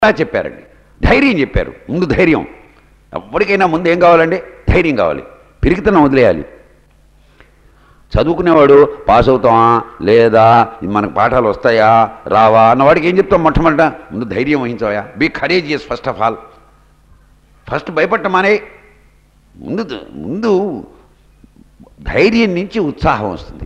అలా చెప్పారండి ధైర్యం చెప్పారు ముందు ధైర్యం ఎప్పటికైనా ముందు ఏం కావాలండి ధైర్యం కావాలి పిరికితనం వదిలేయాలి చదువుకునేవాడు పాస్ అవుతామా లేదా మనకు పాఠాలు వస్తాయా రావా అన్నవాడికి ఏం చెప్తాం మొట్టమొదట ముందు ధైర్యం వహించవయా be courageous first of all first భయపడటమానే ముందు ముందు ధైర్యం నుంచి ఉత్సాహం వస్తుంది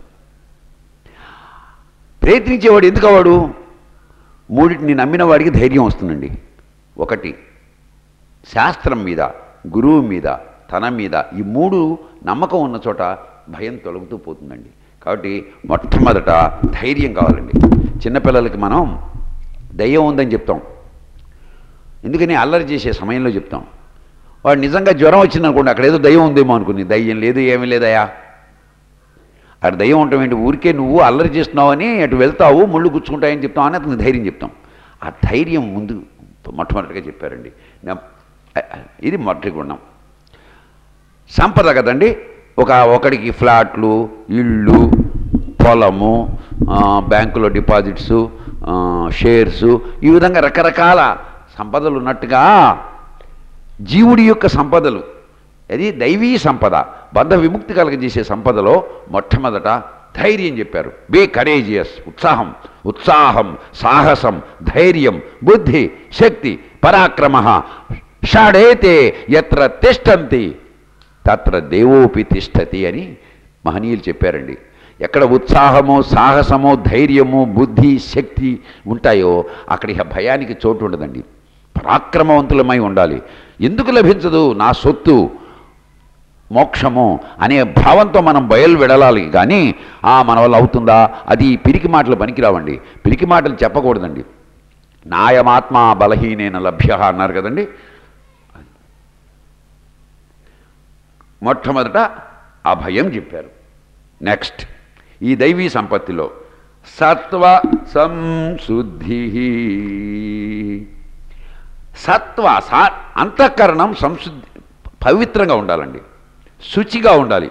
ప్రయత్నించేవాడు ఎందుకు అవాడు మూడింటిని నమ్మిన వాడికి ధైర్యం వస్తుందండి ఒకటి శాస్త్రం మీద గురువు మీద తన మీద ఈ మూడు నమ్మకం ఉన్న చోట భయం తొలగుతూ పోతుందండి కాబట్టి మొట్టమొదట ధైర్యం కావాలండి చిన్నపిల్లలకి మనం దయ్యం ఉందని చెప్తాం ఎందుకని అల్లరి చేసే సమయంలో చెప్తాం వాడు నిజంగా జ్వరం వచ్చిందనుకోండి అక్కడ ఏదో దయ్యం ఉందేమో అనుకుని దయ్యం లేదు ఏమీ లేదయా అక్కడ దయ్యం ఉండటం ఏంటి ఊరికే నువ్వు అల్లరి చేస్తున్నావని అటు వెళ్తావు ముళ్ళు గుచ్చుకుంటాయని చెప్తావు అని అతనికి ధైర్యం చెప్తాం ఆ ధైర్యం ముందు మొట్టమొదటిగా చెప్పారండి నా- ఇది మొదటి గుణం సంపద కదండి ఒక ఒకడికి ఫ్లాట్లు ఇళ్ళు పొలము ఆ, బ్యాంకులో డిపాజిట్స్ ఆ, షేర్సు ఈ విధంగా రకరకాల సంపదలు ఉన్నట్టుగా జీవుడి యొక్క సంపదలు అది దైవీ సంపద బంధ విముక్తి కలగజేసే సంపదలో మొట్టమొదట ధైర్యం చెప్పారు బే కరేజియస్ ఉత్సాహం ఉత్సాహం సాహసం ధైర్యం బుద్ధి శక్తి పరాక్రమ షాడేతే ఎత్ర తిష్టంతి తత్ర దేవోపి తిష్టతి అని మహనీయులు చెప్పారండి ఎక్కడ ఉత్సాహము సాహసము ధైర్యము బుద్ధి శక్తి ఉంటాయో అక్కడ ఇక భయానికి చోటు ఉండదండి పరాక్రమవంతులమై ఉండాలి ఎందుకు లభించదు నా సొత్తు మోక్షము అనే భావంతో మనం బయలు వెడలాలి కానీ ఆ మన వల్ల అవుతుందా అది పిరికి మాటలు పనికిరావండి పిరికి మాటలు చెప్పకూడదండి నాయమాత్మ బలహీనేన లభ్య అన్నారు కదండి మొట్టమొదట అభయం చెప్పారు నెక్స్ట్ ఈ దైవీ సంపత్తిలో సత్వ సంశుద్ధి సత్వ సా అంతఃకరణం సంశుద్ధి పవిత్రంగా ఉండాలండి శుచిగా ఉండాలి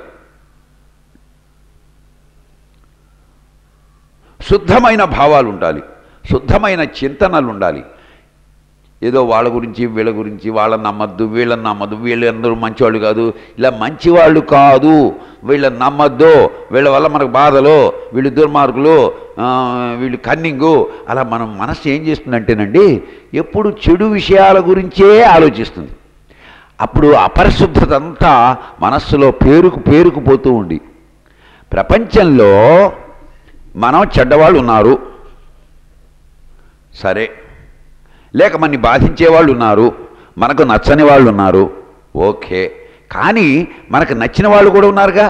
శుద్ధమైన భావాలు ఉండాలి శుద్ధమైన చింతనలు ఉండాలి ఏదో వాళ్ళ గురించి వీళ్ళ గురించి వాళ్ళని నమ్మద్దు వీళ్ళని నమ్మద్దు వీళ్ళందరూ మంచివాళ్ళు కాదు ఇలా మంచివాళ్ళు కాదు వీళ్ళని నమ్మద్దు వీళ్ళ వల్ల మనకు బాధలు వీళ్ళు దుర్మార్గులు ఆ, వీళ్ళు కన్నింగు అలా మనం మనసు ఏం చేస్తుందంటేనండి ఎప్పుడు చెడు విషయాల గురించే ఆలోచిస్తుంది అప్పుడు అపరిశుద్ధత అంతా మనస్సులో పేరుకు పేరుకుపోతూ ఉంది ప్రపంచంలో మనం చెడ్డవాళ్ళు ఉన్నారు సరే లేక మనని బాధించే వాళ్ళు ఉన్నారు మనకు నచ్చని వాళ్ళు ఉన్నారు ఓకే కానీ మనకు నచ్చిన వాళ్ళు కూడా ఉన్నారుగా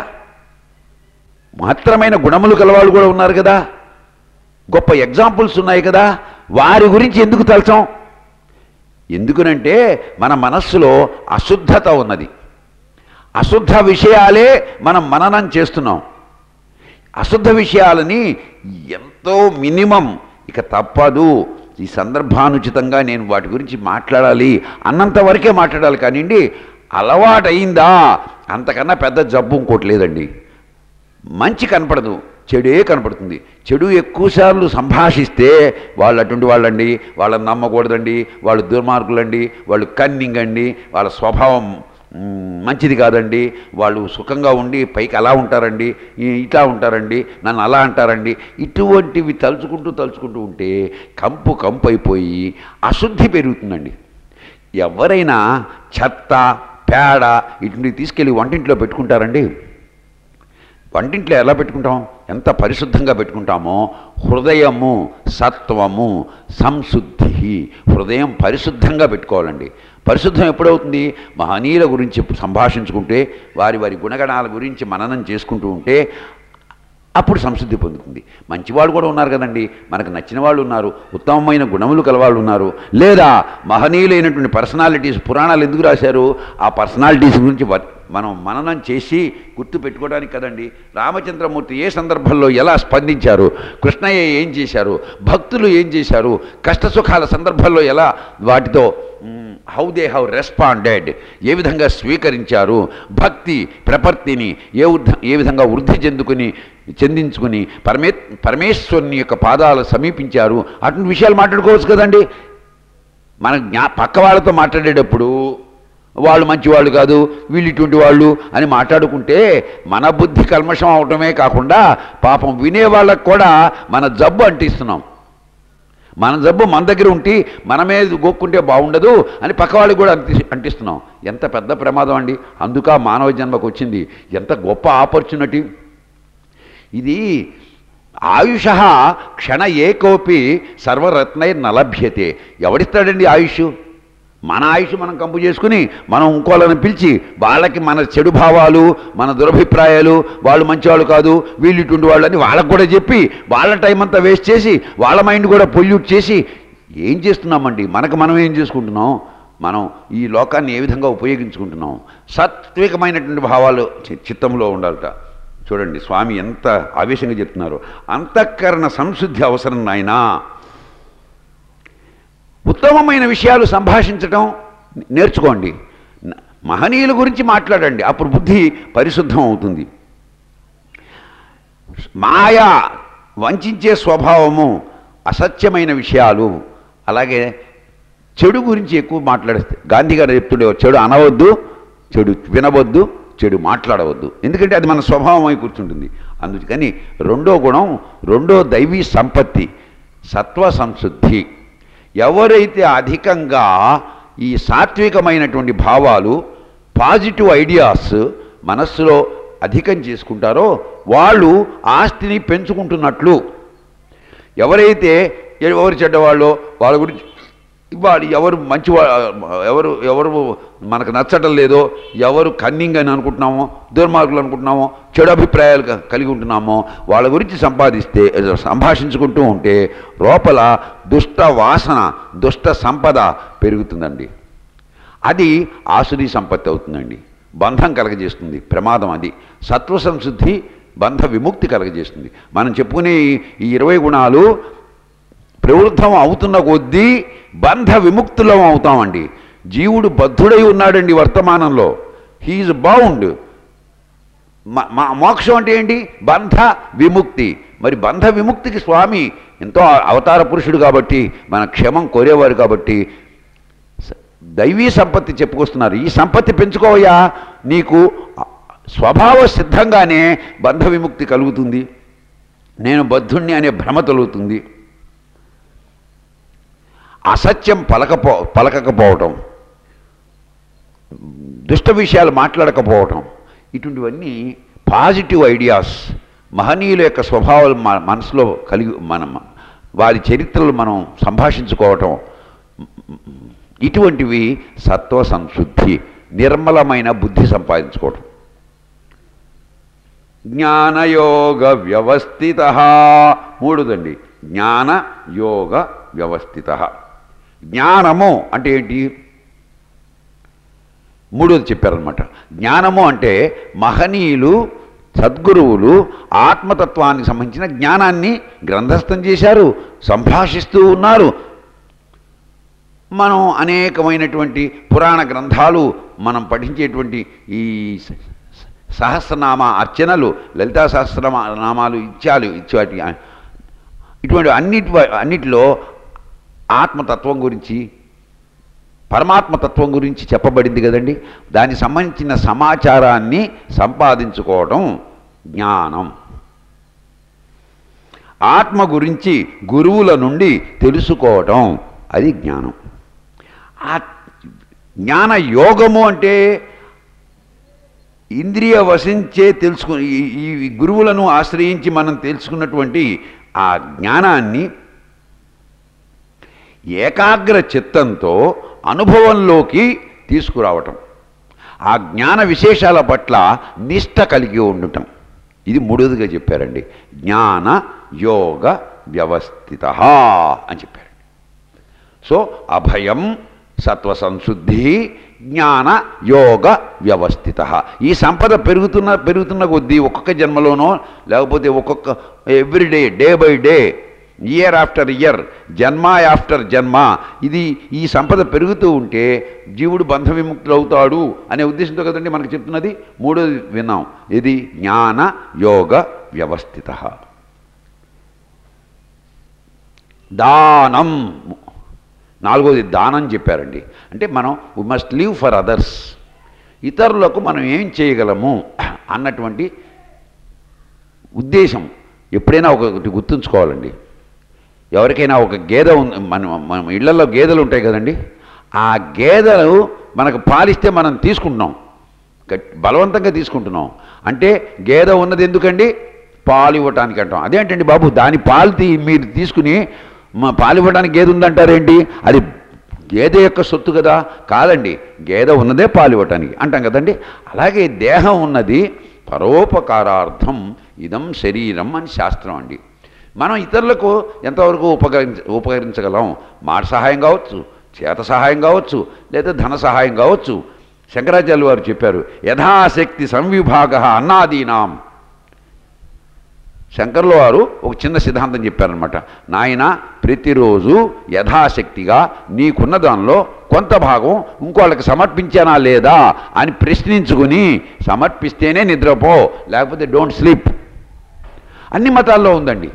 మాత్రమైన గుణములు గలవాళ్ళు కూడా ఉన్నారు కదా గొప్ప ఎగ్జాంపుల్స్ ఉన్నాయి కదా వారి గురించి ఎందుకు తలచాం ఎందుకునంటే మన మనస్సులో అశుద్ధత ఉన్నది అశుద్ధ విషయాలే మనం మననం చేస్తున్నాం అశుద్ధ విషయాలని ఎంతో మినిమం ఇక తప్పదు ఈ సందర్భానుచితంగా నేను వాటి గురించి మాట్లాడాలి అన్నంత వరకే మాట్లాడాలి కానివ్వండి అలవాటయిందా అంతకన్నా పెద్ద జబ్బు ఇంకోటి లేదండి మంచి కనపడదు చెడే కనపడుతుంది చెడు ఎక్కువసార్లు సంభాషిస్తే వాళ్ళు అటువంటి వాళ్ళండి వాళ్ళని నమ్మకూడదండి వాళ్ళు దుర్మార్గులండి వాళ్ళు కన్నింగ్ అండి వాళ్ళ స్వభావం మ్, మంచిది కాదండి వాళ్ళు సుఖంగా ఉండి పైకి అలా ఉంటారండి ఈ- ఇట్లా ఉంటారండి నన్ను అలా అంటారండి ఇటువంటివి తలుచుకుంటూ తలుచుకుంటూ ఉంటే కంపు కంపు అయిపోయి అశుద్ధి పెరుగుతుందండి ఎవరైనా చెత్త పేడ ఇటువంటివి తీసుకెళ్ళి వంటింట్లో పెట్టుకుంటారండి వంటింట్లో ఎలా పెట్టుకుంటాం ఎంత పరిశుద్ధంగా పెట్టుకుంటామో హృదయము సత్వము సంశుద్ధి హృదయం పరిశుద్ధంగా పెట్టుకోవాలండి పరిశుద్ధం ఎప్పుడవుతుంది మహనీయుల గురించి సంభాషించుకుంటే వారి వారి గుణగణాల గురించి మననం చేసుకుంటూ ఉంటే అప్పుడు సంశుద్ధి పొందుతుంది మంచివాళ్ళు కూడా ఉన్నారు కదండి మనకు నచ్చిన వాళ్ళు ఉన్నారు ఉత్తమమైన గుణములు కలవాళ్ళు ఉన్నారు లేదా మహనీయులైనటువంటి పర్సనాలిటీస్ పురాణాలు ఎందుకు రాశారు ఆ పర్సనాలిటీస్ గురించి వ- మనం మననం చేసి గుర్తు పెట్టుకోవడానికి కదండి రామచంద్రమూర్తి ఏ సందర్భంలో ఎలా స్పందించారు కృష్ణయ్య ఏం చేశారు భక్తులు ఏం చేశారు కష్టసుఖాల సందర్భంలో ఎలా వాటితో హౌ దే హ్యావ్ రెస్పాండెడ్ ఏ విధంగా స్వీకరించారు భక్తి ప్రపత్తిని ఏ వృద్ధ ఏ విధంగా వృద్ధి చెందుకుని చెందించుకుని పరమే పరమేశ్వరుని యొక్క పాదాలు సమీపించారు అటువంటి విషయాలు మాట్లాడుకోవచ్చు కదండి మన జ్ఞా పక్క వాళ్ళతో మాట్లాడేటప్పుడు వాళ్ళు మంచివాళ్ళు కాదు వీళ్ళు ఇటువంటి వాళ్ళు అని మాట్లాడుకుంటే మన బుద్ధి కల్మషం అవటమే కాకుండా పాపం వినే వాళ్ళకు కూడా మన జబ్బు అంటిస్తున్నాం మన జబ్బు మన దగ్గర ఉంటే మనమే గోక్కుంటే బాగుండదు అని పక్క వాళ్ళకి కూడా అంటి అంటిస్తున్నాం ఎంత పెద్ద ప్రమాదం అండి అందుక మానవ జన్మకు వచ్చింది ఎంత గొప్ప ఆపర్చునిటీ ఇది ఆయుష క్షణ ఏకోపి సర్వరత్నై నలభ్యతే ఎవడిస్తాడండి ఆయుష్ మన ఆయుష్ మనం కంపు చేసుకుని మనం ఇంకోళ్ళని పిలిచి వాళ్ళకి మన చెడు భావాలు మన దురభిప్రాయాలు వాళ్ళు మంచివాళ్ళు కాదు వీళ్ళు ఇటువంటి వాళ్ళు అని వాళ్ళకు కూడా చెప్పి వాళ్ళ టైం అంతా వేస్ట్ చేసి వాళ్ళ మైండ్ కూడా పొల్యూట్ చేసి ఏం చేస్తున్నామండి మనకు మనం ఏం చేసుకుంటున్నాం మనం ఈ లోకాన్ని ఏ విధంగా ఉపయోగించుకుంటున్నాం సాత్వికమైనటువంటి భావాలు చి- చిత్తంలో ఉండాలట చూడండి స్వామి ఎంత ఆవేశంగా చెప్తున్నారు అంతఃకరణ సంశుద్ధి అవసరం నాయనా ఉత్తమమైన విషయాలు సంభాషించటం నేర్చుకోండి న- మహనీయుల గురించి మాట్లాడండి అప్పుడు బుద్ధి పరిశుద్ధం అవుతుంది మాయ వంచే స్వభావము అసత్యమైన విషయాలు అలాగే చెడు గురించి ఎక్కువ మాట్లాడిస్తే గాంధీ గారు చెప్తుండే చెడు అనవద్దు చెడు వినవద్దు చెడు మాట్లాడవద్దు ఎందుకంటే అది మన స్వభావం అయి కూర్చుంటుంది అందుకని రెండో గుణం రెండో దైవీ సంపత్తి సత్వ సంశుద్ధి ఎవరైతే అధికంగా ఈ సాత్వికమైనటువంటి భావాలు పాజిటివ్ ఐడియాస్ మనస్సులో అధికం చేసుకుంటారో వాళ్ళు ఆస్తిని పెంచుకుంటున్నట్లు ఎవరైతే ఎవరు చెడ్డవాళ్ళో వాళ్ళ గురించి ఇవ్వాలి ఎవరు మంచి వా- ఎవరు ఎవరు మనకు నచ్చటం లేదో ఎవరు కన్నింగ్ అని అనుకుంటున్నామో దుర్మార్గులు అనుకుంటున్నామో చెడు అభిప్రాయాలు క- కలిగి ఉంటున్నామో వాళ్ళ గురించి సంపాదిస్తే సంభాషించుకుంటూ ఉంటే లోపల దుష్ట వాసన దుష్ట సంపద పెరుగుతుందండి అది ఆసురీ సంపత్తి అవుతుందండి బంధం కలగజేస్తుంది ప్రమాదం అది సత్వ సంశుద్ధి బంధ విముక్తి కలగజేస్తుంది మనం చెప్పుకునే ఈ- ఈ ఇరవై గుణాలు ప్రవృద్ధం అవుతున్న కొద్దీ బంధ విముక్తులం అవుతామండి జీవుడు బద్ధుడై ఉన్నాడండి వర్తమానంలో హీఈస్ బౌండ్ మ- మా మోక్షం అంటే ఏంటి బంధ విముక్తి మరి బంధ విముక్తికి స్వామి ఎంతో అవతార పురుషుడు కాబట్టి మన క్షమం కోరేవారు కాబట్టి స- దైవీ సంపత్తి చెప్పుకొస్తున్నారు ఈ సంపత్తి పెంచుకోవయ్యా నీకు స్వభావ సిద్ధంగానే బంధ విముక్తి కలుగుతుంది నేను బద్ధుణ్ణి అనే భ్రమ తొలుగుతుంది అసత్యం పలకపో పలకకపోవటం దుష్ట విషయాలు మాట్లాడకపోవటం ఇటువంటివన్నీ పాజిటివ్ ఐడియాస్ మహనీయుల యొక్క స్వభావాలు మన మనసులో కలిగి మనం వారి చరిత్రలు మనం సంభాషించుకోవటం ఇటువంటివి సత్వ సంశుద్ధి నిర్మలమైన బుద్ధి సంపాదించుకోవటం జ్ఞానయోగ వ్యవస్థిత మూడుదండి జ్ఞాన యోగ వ్యవస్థిత జ్ఞానము అంటే ఏంటి మూడోది చెప్పారనమాట జ్ఞానము అంటే మహనీయులు సద్గురువులు ఆత్మతత్వానికి సంబంధించిన జ్ఞానాన్ని గ్రంథస్థం చేశారు సంభాషిస్తూ ఉన్నారు మనం అనేకమైనటువంటి పురాణ గ్రంథాలు మనం పఠించేటువంటి ఈ స- స- సహస్రనామ అర్చనలు లలితా సహస్రనామ నామాలు ఇత్యాలు ఇచ్చాటి ఇటువంటి అన్నిటి వ- అన్నిటిలో ఆత్మతత్వం గురించి పరమాత్మతత్వం గురించి చెప్పబడింది కదండి దానికి సంబంధించిన సమాచారాన్ని సంపాదించుకోవడం జ్ఞానం ఆత్మ గురించి గురువుల నుండి తెలుసుకోవటం అది జ్ఞానం ఆ జ్ఞాన యోగము అంటే ఇంద్రియ వశించే తెలుసుకు ఈ- ఈ గురువులను ఆశ్రయించి మనం తెలుసుకున్నటువంటి ఆ జ్ఞానాన్ని ఏకాగ్ర చిత్తంతో అనుభవంలోకి తీసుకురావటం ఆ జ్ఞాన విశేషాల పట్ల నిష్ట కలిగి ఉండటం ఇది మూడోదిగా చెప్పారండి జ్ఞాన యోగ వ్యవస్థిత అని చెప్పారు సో అభయం సత్వ సంశుద్ధి జ్ఞాన యోగ వ్యవస్థిత ఈ సంపద పెరుగుతున్న పెరుగుతున్న కొద్దీ ఒక్కొక్క జన్మలోనో లేకపోతే ఒక్కొక్క every day day by day year after year జన్మ ఆఫ్టర్ జన్మ ఇది ఈ సంపద పెరుగుతూ ఉంటే జీవుడు బంధ విముక్తులు అవుతాడు అనే ఉద్దేశంతో కదండి మనకు చెప్తున్నది మూడోది విన్నాం ఇది జ్ఞాన యోగ వ్యవస్థిత నాలుగోది దానం చెప్పారండి అంటే మనం we must live for others ఇతరులకు మనం ఏం చేయగలము అన్నటువంటి ఉద్దేశం ఎప్పుడైనా ఒకటి గుర్తుంచుకోవాలండి ఎవరికైనా ఒక గేదె ఉంది మన మన ఇళ్లలో గేదెలు ఉంటాయి కదండి ఆ గేదెలు మనకు పాలిస్తే మనం తీసుకుంటున్నాం గట్- బలవంతంగా తీసుకుంటున్నాం అంటే గేదె ఉన్నది ఎందుకండి పాలు ఇవ్వటానికి అంటాం అదేంటండి బాబు దాని పాలు తీ మీరు తీసుకుని మా పాలు ఇవ్వడానికి గేదె ఉందంటారేంటి అది గేదె యొక్క సొత్తు కదా కాదండి గేదె ఉన్నదే పాలు ఇవ్వటానికి అంటాం కదండి అలాగే దేహం ఉన్నది పరోపకారార్థం ఇదం శరీరం అని శాస్త్రం అండి మనం ఇతరులకు ఎంతవరకు ఉపకరించ ఉపకరించగలం మాట సహాయం కావచ్చు చేత సహాయం కావచ్చు లేదా ధన సహాయం కావచ్చు శంకరాచార్య వారు చెప్పారు యథాశక్తి సంవిభాగ అన్నాదీనాం శంకర్ల వారు ఒక చిన్న సిద్ధాంతం చెప్పారనమాట నాయన ప్రతిరోజు యథాశక్తిగా నీకున్న దానిలో కొంత భాగం ఇంకోళ్ళకి సమర్పించానా లేదా అని ప్రశ్నించుకుని సమర్పిస్తేనే నిద్రపో లేకపోతే డోంట్ స్లీప్ అన్ని మతాల్లో ఉందండి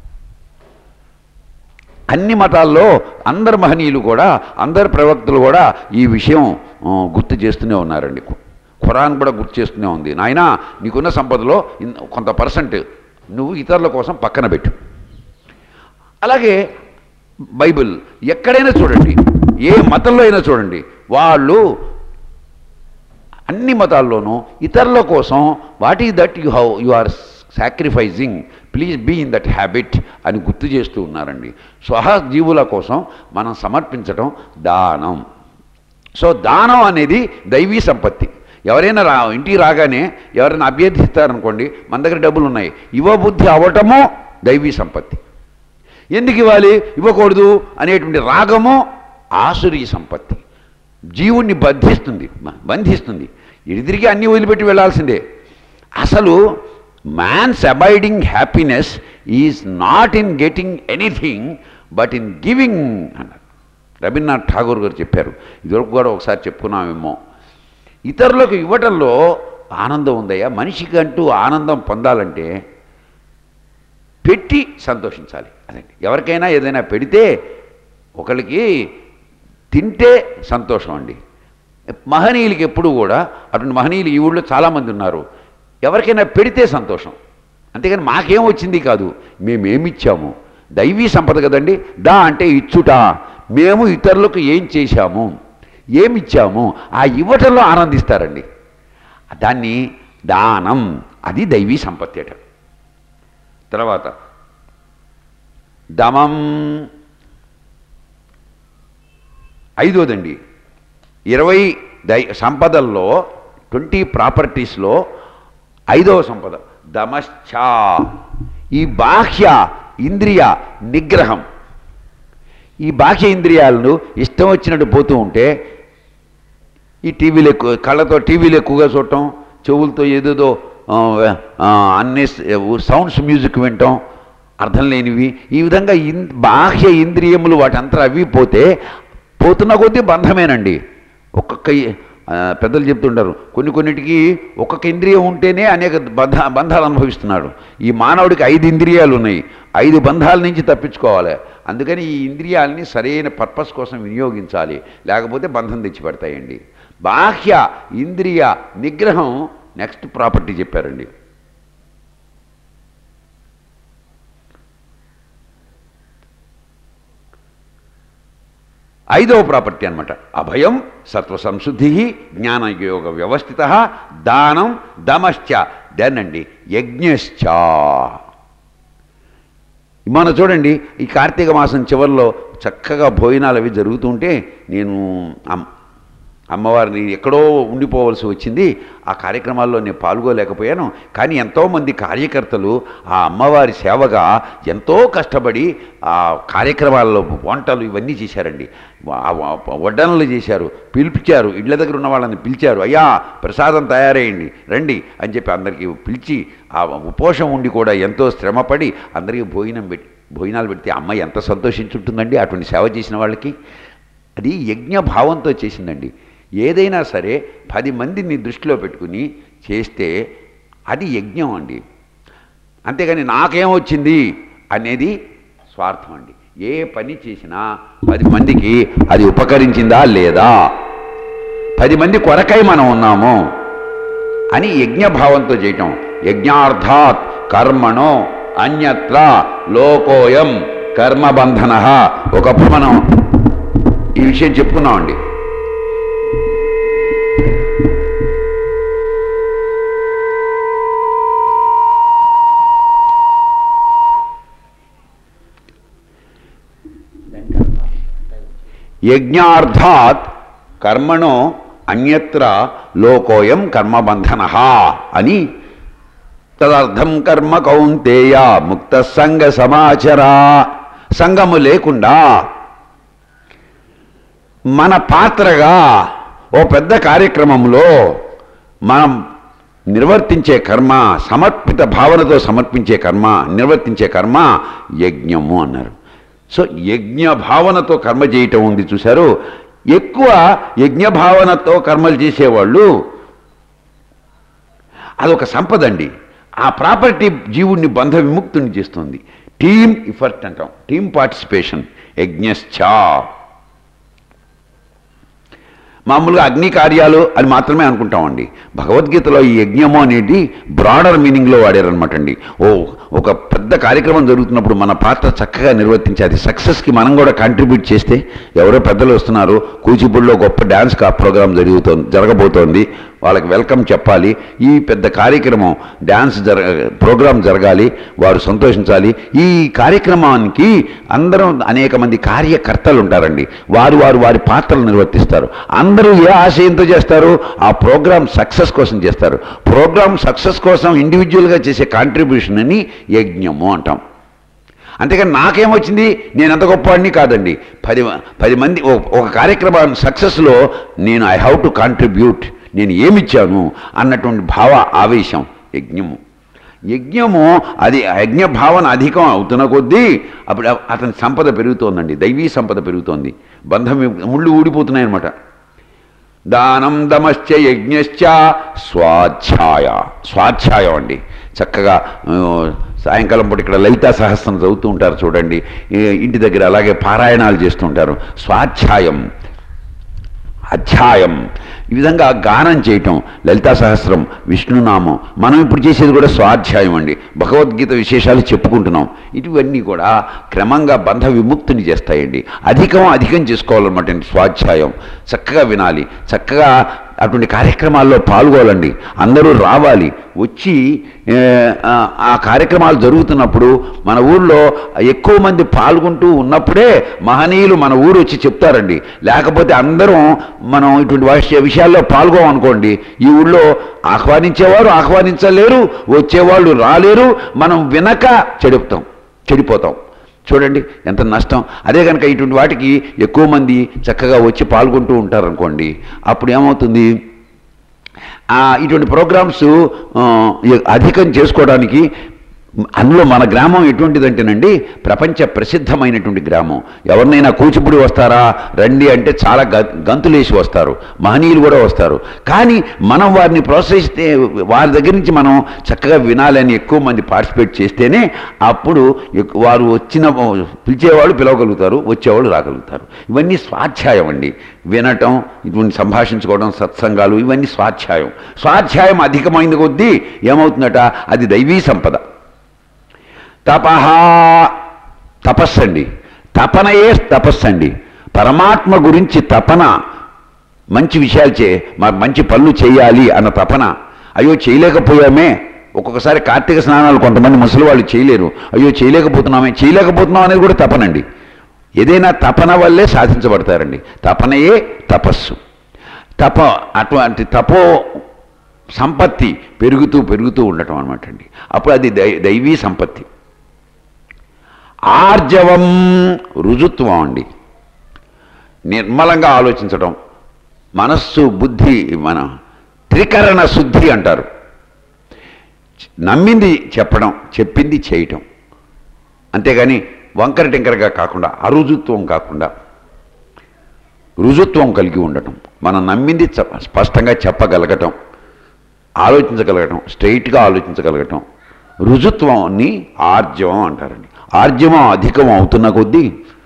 అన్ని మతాల్లో అందరు మహనీయులు కూడా అందరు ప్రవక్తలు కూడా ఈ విషయం ఆ, గుర్తు చేస్తూనే ఉన్నారండి ఖురాన్ కూడా గుర్తు చేస్తూనే ఉంది నాయనా నీకున్న సంపదలో ఇన్- కొంత పర్సెంట్ నువ్వు ఇతరుల కోసం పక్కన పెట్టు అలాగే బైబిల్ ఎక్కడైనా చూడండి ఏ మతంలో అయినా చూడండి వాళ్ళు అన్ని మతాల్లోనూ ఇతరుల కోసం what is that you how you are sacrificing please be in that habit అని గుర్తు చేస్తూ ఉన్నారండి స్వహజీవుల కోసం మనం సమర్పించడం దానం సో దానం అనేది దైవీ సంపత్తి ఎవరైనా రా ఇంటికి రాగానే ఎవరైనా అభ్యర్థిస్తారనుకోండి మన దగ్గర డబ్బులు ఉన్నాయి ఇవ్వబుద్ధి అవ్వటము దైవీ సంపత్తి ఎందుకు ఇవ్వాలి ఇవ్వకూడదు అనేటువంటి రాగము ఆసురీ సంపత్తి జీవుణ్ణి బంధిస్తుంది బ- బంధిస్తుంది ఇటు తిరిగి అన్నీ వదిలిపెట్టి వెళ్ళాల్సిందే అసలు man's abiding happiness is not in getting anything but in giving అన్నారు రవీంద్రనాథ్ ఠాగూర్ గారు చెప్పారు ఇదివరకు కూడా ఒకసారి చెప్పుకున్నామేమో ఇతరులకు ఇవ్వటంలో ఆనందం ఉందయ్యా మనిషికి అంటూ ఆనందం పొందాలంటే పెట్టి సంతోషించాలి అదండి ఎవరికైనా ఏదైనా పెడితే ఒకరికి తింటే సంతోషం అండి మహనీయులకి ఎప్పుడు కూడా అటువంటి మహనీయులు ఈ ఊళ్ళో చాలామంది ఉన్నారు ఎవరికైనా పెడితే సంతోషం అంతేగాని మాకేం వచ్చింది కాదు మేమేమిచ్చాము దైవీ సంపద కదండి దా అంటే ఇచ్చుట మేము ఇతరులకు ఏం చేశాము ఏమిచ్చాము ఆ ఇవ్వటంలో ఆనందిస్తారండి దాన్ని దానం అది దైవీ సంపత్తి అట తర్వాత దమం ఐదోదండి ఇరవై దై సంపదల్లో ట్వంటీ ప్రాపర్టీస్లో ఐదవ సంపద దమశ్చా ఈ బాహ్య ఇంద్రియ నిగ్రహం ఈ బాహ్య ఇంద్రియాలను ఇష్టం వచ్చినట్టు పోతూ ఉంటే ఈ టీవీలు ఎక్కువ కళ్ళతో టీవీలు ఎక్కువగా చూడటం చెవులతో ఏదేదో ఆ, ఆ, అన్ని సౌండ్స్ మ్యూజిక్ వినటం అర్థం లేనివి ఈ విధంగా ఇన్ బాహ్య ఇంద్రియములు వాటంతా అవి పోతే పోతున్న కొద్దీ బంధమేనండి ఒక్కొక్క ఈ- ఆ, పెద్దలు చెప్తుంటారు కొన్ని కొన్నిటికి ఒక్కొక్క ఇంద్రియం ఉంటేనే అనేక బంధ బంధాలు అనుభవిస్తున్నాడు ఈ మానవుడికి ఐదు ఇంద్రియాలు ఉన్నాయి ఐదు బంధాల నుంచి తప్పించుకోవాలి అందుకని ఈ ఇంద్రియాలని సరైన పర్పస్ కోసం వినియోగించాలి లేకపోతే బంధం తెచ్చిపెడతాయండి బాహ్య ఇంద్రియ నిగ్రహం నెక్స్ట్ ప్రాపర్టీ చెప్పారండి ఐదవ ప్రాపర్టీ అన్నమాట అభయం సత్వ సంశుద్ధి జ్ఞానయోగ వ్యవస్థిత దానం దమశ్చ దెన్ అండి యజ్ఞశ్చ మన చూడండి ఈ కార్తీక మాసం చివరిలో చక్కగా భోజనాలు అవి జరుగుతుంటే నేను అమ్- అమ్మవారిని ఎక్కడో ఉండిపోవలసి వచ్చింది ఆ కార్యక్రమాల్లో నేను పాల్గొలేకపోయాను కానీ ఎంతోమంది కార్యకర్తలు ఆ అమ్మవారి సేవగా ఎంతో కష్టపడి ఆ కార్యక్రమాల్లో వంటలు ఇవన్నీ చేశారండి ఆ వ- వడ్డనలు చేశారు పిలిపించారు ఇళ్ళ దగ్గర ఉన్న వాళ్ళని పిలిచారు అయ్యా ప్రసాదం తయారేయండి రండి అని చెప్పి అందరికీ పిలిచి ఆ ఉపోషం ఉండి కూడా ఎంతో శ్రమపడి అందరికీ భోజనం పెట్టి భోజనాలు పెడితే అమ్మ ఎంత సంతోషించుంటుందండి అటువంటి సేవ చేసిన వాళ్ళకి అది యజ్ఞ భావంతో చేసిందండి ఏదైనా సరే పది మందిని దృష్టిలో పెట్టుకుని చేస్తే అది యజ్ఞం అండి అంతేగాని నాకేమొచ్చింది అనేది స్వార్థం అండి ఏ పని చేసినా పది మందికి అది ఉపకరించిందా లేదా పది మంది కొరకై మనం ఉన్నాము అని యజ్ఞభావంతో చేయటం యజ్ఞార్థాత్ కర్మణో అన్యత్ర లోకోయం కర్మబంధన ఒకప్పుడు మనం ఈ విషయం చెప్పుకున్నామండి యజ్ఞార్థాత్ కర్మణో అన్యత్ర లోకోయం కర్మబంధన అని తదర్థం కర్మ కౌంతేయ ముక్త సంగ సమాచరా సంగము లేకుండా మన పాత్రగా ఓ పెద్ద కార్యక్రమంలో మనం నిర్వర్తించే కర్మ సమర్పిత భావనతో సమర్పించే కర్మ నిర్వర్తించే కర్మ యజ్ఞము అన్నారు సో యజ్ఞ భావనతో కర్మ చేయటం ఉంది చూశారు ఎక్కువ యజ్ఞ భావనతో కర్మలు చేసేవాళ్ళు అదొక సంపద అండి ఆ ప్రాపర్టీ జీవుడిని బంధ విముక్తుని చేస్తుంది టీమ్ ఇఫర్ట్ అంటాం టీమ్ పార్టిసిపేషన్ యజ్ఞశ్చా మామూలుగా అగ్ని కార్యాలు అని మాత్రమే అనుకుంటామండి భగవద్గీతలో ఈ యజ్ఞము అనేది బ్రాడర్ మీనింగ్లో వాడారనమాట అండి ఓ ఒక పెద్ద కార్యక్రమం జరుగుతున్నప్పుడు మన పాత్ర చక్కగా నిర్వర్తించి అది సక్సెస్కి మనం కూడా కాంట్రిబ్యూట్ చేస్తే ఎవరో పెద్దలు వస్తున్నారు కూచిపూడిలో గొప్ప డ్యాన్స్ కా ప్రోగ్రాం జరుగుతోంది జరగబోతోంది వాళ్ళకి వెల్కమ్ చెప్పాలి ఈ పెద్ద కార్యక్రమం డ్యాన్స్ జర ప్రోగ్రాం జరగాలి వారు సంతోషించాలి ఈ కార్యక్రమానికి అందరం అనేక మంది కార్యకర్తలు ఉంటారండి వారు వారు వారి పాత్రలు నిర్వర్తిస్తారు అందరూ ఏ ఆశయంతో చేస్తారు ఆ ప్రోగ్రామ్ సక్సెస్ కోసం చేస్తారు ప్రోగ్రామ్ సక్సెస్ కోసం ఇండివిజువల్గా చేసే కాంట్రిబ్యూషన్ అని యజ్ఞము అంటాం అంతేకాని నాకేమొచ్చింది నేను అంత గొప్పవాడిని కాదండి పది పది మంది ఒక- ఒక కార్యక్రమం సక్సెస్లో నేను ఐ హ్యావ్ టు కాంట్రిబ్యూట్ నేను ఏమిచ్చాను అన్నటువంటి భావ ఆవేశం యజ్ఞము యజ్ఞము అది యజ్ఞ భావన అధికం అవుతున్న కొద్దీ అప్పుడు అతని సంపద పెరుగుతోందండి దైవీ సంపద పెరుగుతోంది బంధం ముళ్ళు ఊడిపోతున్నాయి అనమాట దానం దమశ్చ యజ్ఞశ్చ స్వాధ్యాయ స్వాధ్యాయం అండి చక్కగా ఆ, సాయంకాలం పూట ఇక్కడ లలితా సహస్రం చదువుతూ ఉంటారు చూడండి ఈ ఇంటి దగ్గర అలాగే పారాయణాలు చేస్తుంటారు స్వాధ్యాయం అధ్యాయం ఈ విధంగా గానం చేయటం లలితా సహస్రం విష్ణునామం మనం ఇప్పుడు చేసేది కూడా స్వాధ్యాయం అండి భగవద్గీత విశేషాలు చెప్పుకుంటున్నాం ఇటువన్నీ కూడా క్రమంగా బంధ విముక్తిని చేస్తాయండి అధికం అధికం చేసుకోవాలన్నమాట అండి స్వాధ్యాయం చక్కగా వినాలి చక్కగా అటువంటి కార్యక్రమాల్లో పాల్గొనాలండి అందరూ రావాలి వచ్చి ఏ, ఆ, ఆ కార్యక్రమాలు జరుగుతున్నప్పుడు మన ఊళ్ళో ఎక్కువ మంది పాల్గొంటూ ఉన్నప్పుడే మహనీయులు మన ఊరు వచ్చి చెప్తారండి లేకపోతే అందరం మనం ఇటువంటి విషయ విషయాల్లో పాల్గొమనుకోండి ఈ ఊళ్ళో ఆహ్వానించేవారు ఆహ్వానించలేరు వచ్చేవాళ్ళు రాలేరు మనం వినక చెడుపుతాం చెడిపోతాం చూడండి ఎంత నష్టం అదే కనుక ఇటువంటి వాటికి ఎక్కువ మంది చక్కగా వచ్చి పాల్గొంటూ ఉంటారనుకోండి అప్పుడు ఏమవుతుంది ఆ, ఇటువంటి ప్రోగ్రామ్స్ ఆ, ఎ- అధికం చేసుకోవడానికి అందులో మన గ్రామం ఎటువంటిదంటేనండి ప్రపంచ ప్రసిద్ధమైనటువంటి గ్రామం ఎవరినైనా కూచిపూడి వస్తారా రండి అంటే చాలా గ గంతులేసి వస్తారు మహనీయులు కూడా వస్తారు కానీ మనం వారిని ప్రోత్సహిస్తే వారి దగ్గర నుంచి మనం చక్కగా వినాలని ఎక్కువ మంది పార్టిసిపేట్ చేస్తేనే అప్పుడు ఎక్- వారు వచ్చిన పిలిచేవాళ్ళు పిలవగలుగుతారు వచ్చేవాళ్ళు రాగలుగుతారు ఇవన్నీ స్వాధ్యాయం అండి వినటం ఇటువంటి సంభాషించుకోవడం సత్సంగాలు ఇవన్నీ స్వాధ్యాయం స్వాధ్యాయం అధికమైంది కొద్దీ ఏమవుతుందట అది దైవీ సంపద తపహ తపస్సండి తపనయే తపస్సండి పరమాత్మ గురించి తపన మంచి విషయాలు చే మా- మంచి పనులు చేయాలి అన్న తపన అయ్యో చేయలేకపోయామే ఒక్కొక్కసారి కార్తీక స్నానాలు కొంతమంది ముసలి వాళ్ళు చేయలేరు అయ్యో చేయలేకపోతున్నామే చేయలేకపోతున్నాం అనేది కూడా తపనండి ఏదైనా తపన వల్లే సాధించబడతారండి తపనయే తపస్సు తప అటువంటి తపో సంపత్తి పెరుగుతూ పెరుగుతూ ఉండటం అనమాట అండి అప్పుడు అది దై దైవీ సంపత్తి ఆర్జవం రుజుత్వం అండి నిర్మలంగా ఆలోచించడం మనస్సు బుద్ధి మన త్రికరణ శుద్ధి అంటారు నమ్మింది చెప్పడం చెప్పింది చేయటం అంతేగాని వంకర టింకరగా కాకుండా అరుజుత్వం కాకుండా రుజుత్వం కలిగి ఉండటం మనం నమ్మింది చ- స్పష్టంగా చెప్పగలగటం ఆలోచించగలగటం స్ట్రైట్గా ఆలోచించగలగటం రుజుత్వాన్ని ఆర్జవం అంటారండి ఆర్జవం అధికం అవుతున్న కొద్దీ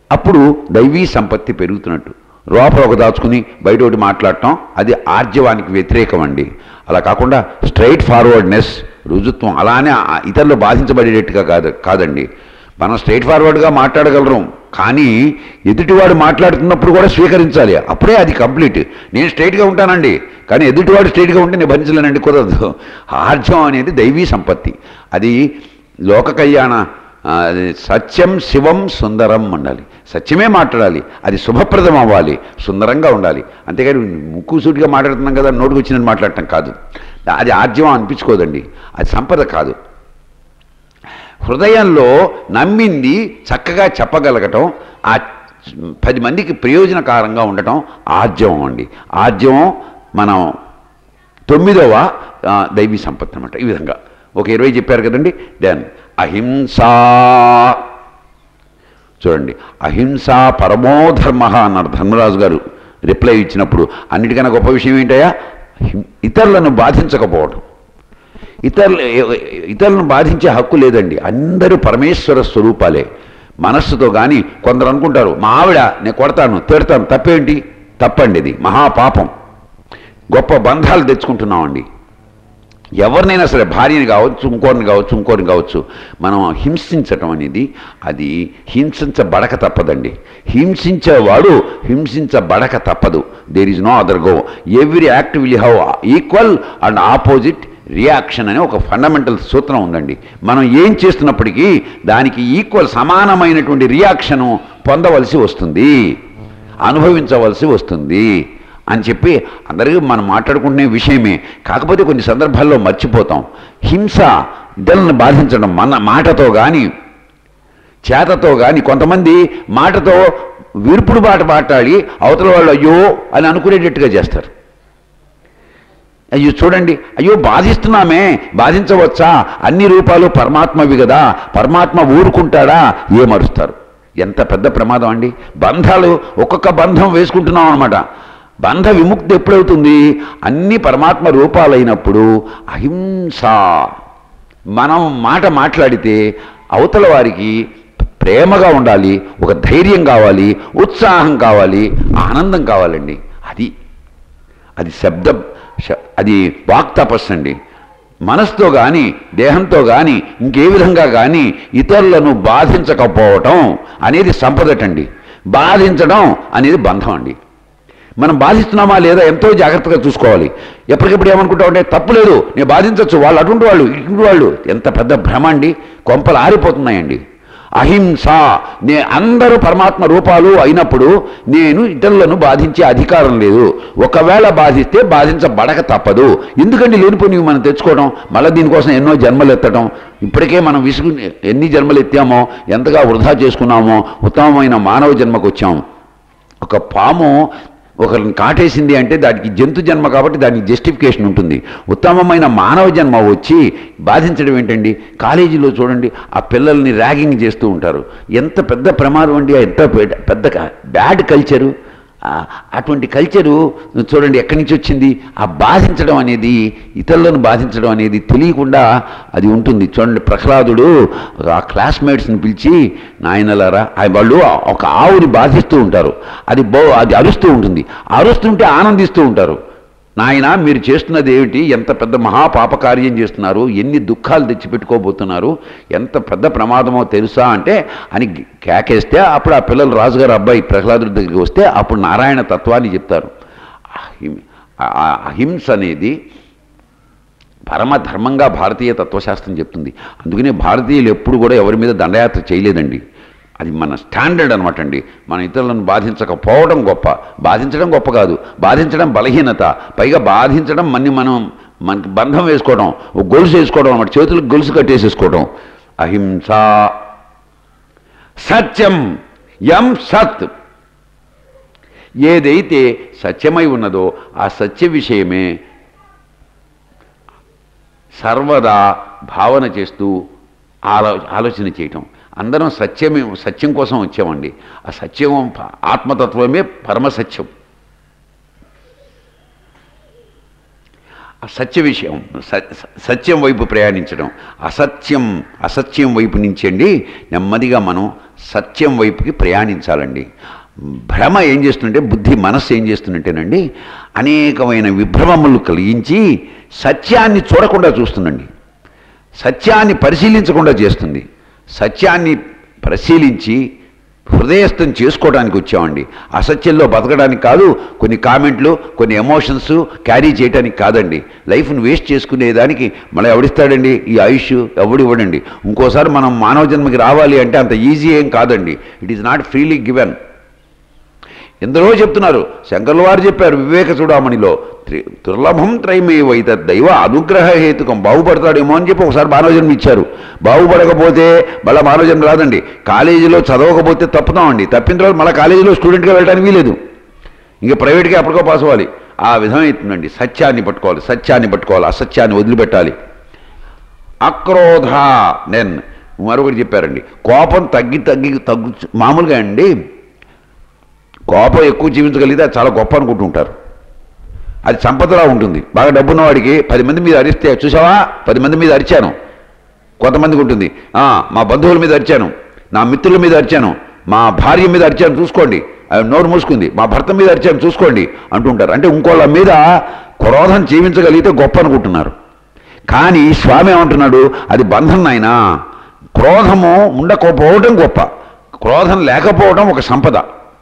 అప్పుడు దైవీ సంపత్తి పెరుగుతున్నట్టు లోపల ఒక దాచుకుని బయట ఒకటి మాట్లాడటం అది ఆర్జవానికి వ్యతిరేకం అండి అలా కాకుండా స్ట్రైట్ ఫార్వర్డ్నెస్ రుజుత్వం అలానే ఆ ఇతరులు బాధించబడేటట్టుగా కాదు కాదండి మనం స్ట్రైట్ ఫార్వర్డ్గా మాట్లాడగలరు కానీ ఎదుటివాడు మాట్లాడుతున్నప్పుడు కూడా స్వీకరించాలి అప్పుడే అది కంప్లీట్ నేను స్ట్రైట్గా ఉంటానండి కానీ ఎదుటివాడు స్ట్రైట్గా ఉంటే నేను భరించలేనండి కుదరదు ఆర్జవం అనేది దైవీ సంపత్తి అది లోక కళ్యాణ ఆ, అది సత్యం శివం సుందరం ఉండాలి సత్యమే మాట్లాడాలి అది శుభప్రదం అవ్వాలి సుందరంగా ఉండాలి అంతేగాని ముక్కు సూటిగా మాట్లాడుతున్నాం కదా నోటుకు వచ్చినట్టు మాట్లాడటం కాదు అది ఆర్జవం అనిపించుకోదండి అది సంపద కాదు హృదయంలో నమ్మింది చక్కగా చెప్పగలగటం ఆ పది మందికి ప్రయోజనకారంగా ఉండటం ఆర్జవం అండి ఆర్జవం మనం తొమ్మిదవ ఆ, దైవీ సంపత్తి అనమాట ఈ విధంగా ఒక ఇరవై చెప్పారు కదండి దెన్ అహింసా చూడండి అహింస పరమోధర్మ అన్నారు ధర్మరాజు గారు రిప్లై ఇచ్చినప్పుడు అన్నిటికన్నా గొప్ప విషయం ఏంటయ్యా హిం- ఇతరులను బాధించకపోవడం ఇతరులు ఇతరులను బాధించే హక్కు లేదండి అందరూ పరమేశ్వర స్వరూపాలే మనస్సుతో కానీ కొందరు అనుకుంటారు మా ఆవిడ నేను కొడతాను తిడతాను తప్పేంటి తప్పండి ఇది మహాపాపం గొప్ప బంధాలు తెచ్చుకుంటున్నామండి ఎవరినైనా సరే భార్యని కావచ్చు ఇంకోరిని కావచ్చు ఇంకోరిని కావచ్చు మనం హింసించటం అనేది అది హింసించబడక తప్పదండి హింసించేవాడు హింసించబడక తప్పదు there is no other go every act will have equal and opposite reaction అనే ఒక ఫండమెంటల్ సూత్రం ఉందండి మనం ఏం చేస్తున్నప్పటికీ దానికి ఈక్వల్ సమానమైనటువంటి రియాక్షను పొందవలసి వస్తుంది అనుభవించవలసి వస్తుంది అని చెప్పి అందరికీ మనం మాట్లాడుకునే విషయమే కాకపోతే కొన్ని సందర్భాల్లో మర్చిపోతాం హింస ఇతరులను బాధించడం మన మాటతో కానీ చేతతో కానీ కొంతమంది మాటతో విరుపుడు బాట మాట్లాడి అవతల వాళ్ళు అయ్యో అని అనుకునేటట్టుగా చేస్తారు అయ్యో చూడండి అయ్యో బాధిస్తున్నామే బాధించవచ్చా అన్ని రూపాలు పరమాత్మవి కదా పరమాత్మ ఊరుకుంటాడా ఏమరుస్తారు ఎంత పెద్ద ప్రమాదం అండి బంధాలు ఒక్కొక్క బంధం వేసుకుంటున్నాం అనమాట బంధ విముక్తి ఎప్పుడవుతుంది అన్ని పరమాత్మ రూపాలైనప్పుడు అహింస మనం మాట మాట్లాడితే అవతల వారికి ప్రేమగా ఉండాలి ఒక ధైర్యం కావాలి ఉత్సాహం కావాలి ఆనందం కావాలండి అది అది శబ్దం శ- అది వాక్ తపస్సు అండి మనసుతో కానీ దేహంతో కానీ ఇంకే విధంగా కానీ ఇతరులను బాధించకపోవటం అనేది సంపదటండి బాధించడం అనేది బంధం అండి మనం బాధిస్తున్నామా లేదా ఎంతో జాగ్రత్తగా చూసుకోవాలి ఎప్పటికెప్పుడు ఏమనుకుంటామంటే తప్పు లేదు నేను బాధించవచ్చు వాళ్ళు అటువంటి వాళ్ళు ఇటువంటి వాళ్ళు ఎంత పెద్ద భ్రమ అండి కొంపలు ఆరిపోతున్నాయండి అహింస నే అందరూ పరమాత్మ రూపాలు అయినప్పుడు నేను ఇతరులను బాధించే అధికారం లేదు ఒకవేళ బాధిస్తే బాధించబడక తప్పదు ఎందుకంటే లేనిపోయి మనం తెచ్చుకోవడం మళ్ళీ దీనికోసం ఎన్నో జన్మలు ఎత్తడం ఇప్పటికే మనం విసుగు ఎన్ని జన్మలు ఎత్తామో ఎంతగా వృధా చేసుకున్నామో ఉత్తమమైన మానవ జన్మకు వచ్చాము ఒక పాము ఒకరిని కాటేసింది అంటే దానికి జంతు జన్మ కాబట్టి దానికి జస్టిఫికేషన్ ఉంటుంది ఉత్తమమైన మానవ జన్మ వచ్చి బాధించడం ఏంటండి కాలేజీలో చూడండి ఆ పిల్లల్ని ర్యాగింగ్ చేస్తూ ఉంటారు ఎంత పెద్ద ప్రమాదం అండి ఎంత పెద్ద- పెద్ద బ్యాడ్ కల్చరు ఆ, అటువంటి కల్చరు చూడండి ఎక్కడి నుంచి వచ్చింది ఆ బాధించడం అనేది ఇతరులను బాధించడం అనేది తెలియకుండా అది ఉంటుంది చూడండి ప్రహ్లాదుడు ఆ క్లాస్మేట్స్ని పిలిచి నాయనలారా ఆ వాళ్ళు ఒక ఆవుని బాధిస్తూ ఉంటారు అది బో అది అరుస్తూ ఉంటుంది అరుస్తుంటే ఆనందిస్తూ ఉంటారు నాయన మీరు చేస్తున్నది ఏమిటి ఎంత పెద్ద మహాపాప కార్యం చేస్తున్నారు ఎన్ని దుఃఖాలు తెచ్చిపెట్టుకోబోతున్నారు ఎంత పెద్ద ప్రమాదమో తెలుసా అంటే అని కేకేస్తే అప్పుడు ఆ పిల్లలు రాజుగారు అబ్బాయి ప్రహ్లాదుడి దగ్గరికి వస్తే అప్పుడు నారాయణ తత్వాన్ని చెప్తారు అహిం- ఆ- ఆ అహింస అనేది పరమ ధర్మంగా భారతీయ తత్వశాస్త్రం చెప్తుంది అందుకనే భారతీయులు ఎప్పుడు కూడా ఎవరి మీద దండయాత్ర చేయలేదండి అది మన స్టాండర్డ్ అనమాట అండి మన ఇతరులను బాధించకపోవడం గొప్ప బాధించడం గొప్ప కాదు బాధించడం బలహీనత పైగా బాధించడం మన్ని మనం మనకి బంధం వేసుకోవడం ఒక గొలుసు వేసుకోవడం అనమాట చేతులకు గొలుసు కట్టేసేసుకోవడం అహింస సత్యం యం సత్ ఏదైతే సత్యమై ఉన్నదో ఆ సత్య విషయమే సర్వదా భావన చేస్తూ ఆలో ఆలోచన చేయటం అందరం సత్యమే సత్యం కోసం వచ్చామండి ఆ సత్యం ఆత్మతత్వమే పరమ సత్యం ఆ సత్య విషయం స- స- సత్యం వైపు ప్రయాణించడం అసత్యం అసత్యం వైపు నుంచి అండి నెమ్మదిగా మనం సత్యం వైపుకి ప్రయాణించాలండి భ్రమ ఏం చేస్తుంటే బుద్ధి మనస్సు ఏం చేస్తుందంటేనండి అనేకమైన విభ్రమములు కలిగించి సత్యాన్ని చూడకుండా చూస్తుందండి సత్యాన్ని పరిశీలించకుండా చేస్తుంది సత్యాన్ని పరిశీలించి హృదయస్థం చేసుకోవడానికి వచ్చామండి అసత్యంలో బతకడానికి కాదు కొన్ని కామెంట్లు కొన్ని ఎమోషన్స్ క్యారీ చేయడానికి కాదండి లైఫ్ను వేస్ట్ చేసుకునేదానికి మళ్ళీ ఎవడిస్తాడండి ఈ ఆయుష్ ఎవడు ఇవ్వడండి ఇంకోసారి మనం మానవ జన్మకి రావాలి అంటే అంత ఈజీ ఏం కాదండి it is not freely given ఎందరో చెప్తున్నారు శంకర్ల వారు చెప్పారు వివేక చూడామణిలో త్రి- దుర్లభం త్రైమే వైత దైవ అనుగ్రహ హేతుకం బాగుపడతాడేమో అని చెప్పి ఒకసారి మానవజన్మ ఇచ్చారు బాగుపడకపోతే మళ్ళీ మానవజన్మ రాదండి కాలేజీలో చదవకపోతే తప్పుతామండి తప్పిన తర్వాత మళ్ళీ కాలేజీలో స్టూడెంట్గా వెళ్ళడానికి వీలేదు ఇంకా ప్రైవేట్గా ఎప్పటికో పాస్ అవ్వాలి ఆ విధం అవుతుందండి సత్యాన్ని పట్టుకోవాలి సత్యాన్ని పట్టుకోవాలి అసత్యాన్ని వదిలిపెట్టాలి అక్రోధ నేను మరొకటి చెప్పారండి కోపం తగ్గి తగ్గి తగ్గు మామూలుగా అండి కోపం ఎక్కువ జీవించగలిగితే అది చాలా గొప్ప అనుకుంటుంటారు అది సంపదలా ఉంటుంది బాగా డబ్బున్న వాడికి పది మంది మీద అరిస్తే చూసావా పది మంది మీద అరిచాను కొంతమందికి ఉంటుంది "ఆ, మా బంధువుల మీద అరిచాను నా మిత్రుల మీద అరిచాను మా భార్య మీద అరిచాను చూసుకోండి అది నోరు మూసుకుంది మా భర్త మీద అరిచాను చూసుకోండి అంటుంటారు అంటే ఇంకోళ్ళ మీద క్రోధం జీవించగలిగితే గొప్ప అనుకుంటున్నారు కానీ స్వామి ఏమంటున్నాడు అది బంధం నాయనా క్రోధము ఉండకపోవడం గొప్ప క్రోధం లేకపోవడం ఒక సంపద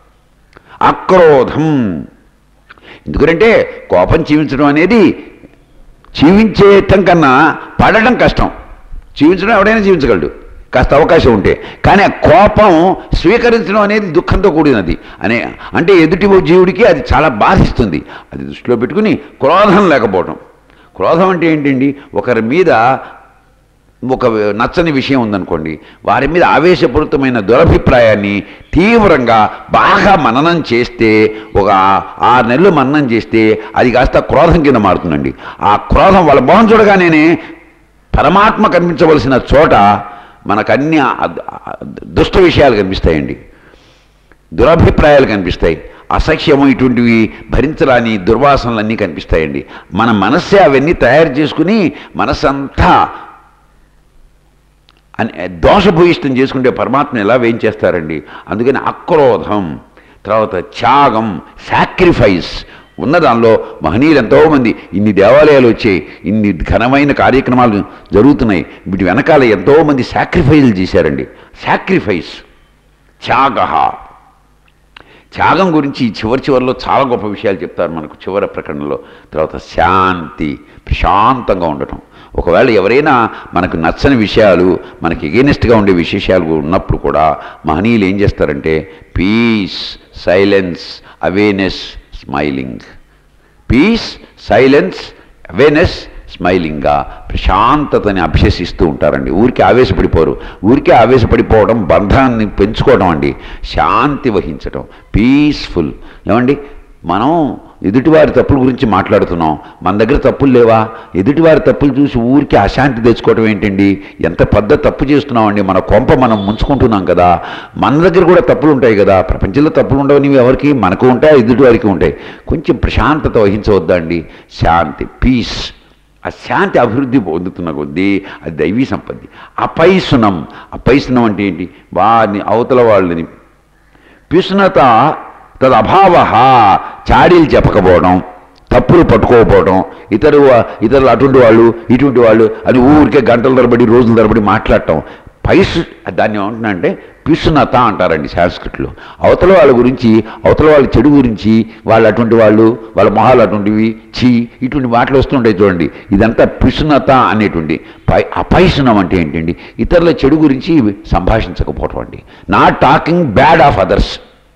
అక్రోధం ఎందుకంటే కోపం జీవించడం అనేది జీవించేయటం కన్నా పడడం కష్టం జీవించడం ఎవడైనా జీవించగలడు కాస్త అవకాశం ఉంటే కానీ ఆ కోపం స్వీకరించడం అనేది దుఃఖంతో కూడినది అనే అంటే ఎదుటి జీవుడికి అది చాలా బాధిస్తుంది అది దృష్టిలో పెట్టుకుని క్రోధం లేకపోవడం క్రోధం అంటే ఏంటండి ఒకరి మీద ఒక నచ్చని విషయం ఉందనుకోండి వారి మీద ఆవేశపూరితమైన దురభిప్రాయాన్ని తీవ్రంగా బాగా మననం చేస్తే ఒక ఆరు నెలలు మననం చేస్తే అది కాస్త క్రోధం కింద మారుతుందండి ఆ క్రోధం వాళ్ళ మొహం చూడగానే పరమాత్మ కనిపించవలసిన చోట మనకన్ని అద్- అద్- దుష్ట విషయాలు కనిపిస్తాయండి దురభిప్రాయాలు కనిపిస్తాయి అసఖ్యము ఇటువంటివి భరించరాని దుర్వాసనలన్నీ కనిపిస్తాయండి మన మనస్సే అవన్నీ తయారు చేసుకుని మనస్సంతా అని దోషభూయిష్టం చేసుకుంటే పరమాత్మ ఎలా వేయించేస్తారండి అందుకని అక్రోధం తర్వాత త్యాగం సాక్రిఫైస్ ఉన్న దానిలో మహనీయులు ఎంతోమంది ఇన్ని దేవాలయాలు వచ్చాయి ఇన్ని ఘనమైన కార్యక్రమాలు జరుగుతున్నాయి వీటి వెనకాల ఎంతోమంది సాక్రిఫైజులు చేశారండి సాక్రిఫైస్ త్యాగ త్యాగం గురించి ఈ చివరి చివరిలో చాలా గొప్ప విషయాలు చెప్తారు మనకు చివరి ప్రకటనలో తర్వాత శాంతి ప్రశాంతంగా ఉండటం ఒకవేళ ఎవరైనా మనకు నచ్చని విషయాలు మనకి ఎగెనిస్ట్గా ఉండే విశేషాలు ఉన్నప్పుడు కూడా మహనీయులు ఏం చేస్తారంటే peace silence awareness smiling peace silence awareness స్మైలింగ్గా ప్రశాంతతని అభ్యసిస్తూ ఉంటారండి ఊరికే ఆవేశపడిపోరు ఊరికే ఆవేశపడిపోవడం బంధాన్ని పెంచుకోవడం అండి శాంతి వహించడం పీస్ఫుల్ ఏమండి మనం ఎదుటివారి తప్పుల గురించి మాట్లాడుతున్నాం మన దగ్గర తప్పులు లేవా ఎదుటివారి తప్పులు చూసి ఊరికి అశాంతి తెచ్చుకోవడం ఏంటండి ఎంత పెద్ద తప్పు చేస్తున్నామండి మన కొంప మనం ముంచుకుంటున్నాం కదా మన దగ్గర కూడా తప్పులు ఉంటాయి కదా ప్రపంచంలో తప్పులు ఉండవని ఎవరికి మనకు ఉంటాయి ఎదుటివారికి ఉంటాయి కొంచెం ప్రశాంతత వహించవద్దండి శాంతి పీస్ ఆ శాంతి అభివృద్ధి పొందుతున్న కొద్దీ అది దైవీ సంపత్తి అపైసునం అపైసునం అంటే ఏంటి వారిని అవతల వాళ్ళని పిసునత తదభావ చాడీలు చెప్పకపోవడం తప్పులు పట్టుకోకపోవడం ఇతరు ఇతరులు అటువంటి వాళ్ళు ఇటువంటి వాళ్ళు అని ఊరికే గంటల తరబడి రోజుల తరబడి మాట్లాడటం పైసు దాన్ని ఏమంటున్నా అంటే పిసునత అంటారండి సంస్కృతిలో అవతల వాళ్ళ గురించి అవతల వాళ్ళ చెడు గురించి వాళ్ళు అటువంటి వాళ్ళు వాళ్ళ మొహాలు అటువంటివి చీ ఇటువంటి మాటలు వస్తుంటాయి చూడండి ఇదంతా పిసునత అనేటువంటి పై అపైసునం అంటే ఏంటండి ఇతరుల చెడు గురించి సంభాషించకపోవటం అండి not talking bad of others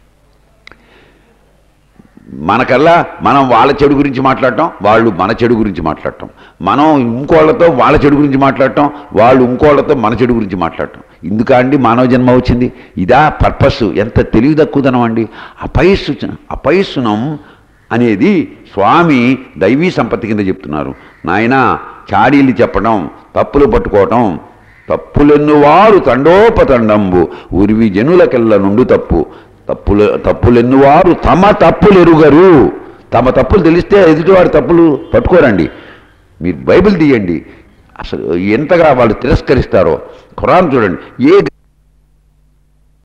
మనకల్లా మనం వాళ్ళ చెడు గురించి మాట్లాడటం వాళ్ళు మన చెడు గురించి మాట్లాడటం మనం ఇంకోళ్ళతో వాళ్ళ చెడు గురించి మాట్లాడటం వాళ్ళు ఇంకోళ్ళతో మన చెడు గురించి మాట్లాడటం ఇందుకా అండి మానవ జన్మ వచ్చింది ఇదా పర్పస్ ఎంత తెలివి తక్కువదనం అండి అపయస్సు అపయస్సునం అనేది స్వామి దైవీ సంపత్తి కింద చెప్తున్నారు నాయన చాడీలు చెప్పడం తప్పులు పట్టుకోవటం తప్పులెన్నువారు తండోపతండంబు ఉరివి జనులకెల్ల నుండు తప్పు తప్పులు తప్పులెన్నువారు తమ తప్పులు ఎరుగరు తమ తప్పులు తెలిస్తే ఎదుటివారి తప్పులు పట్టుకోరండి మీరు బైబిల్ తీయండి అసలు ఎంతగా వాళ్ళు తిరస్కరిస్తారో ఖురాన్ చూడండి ఏ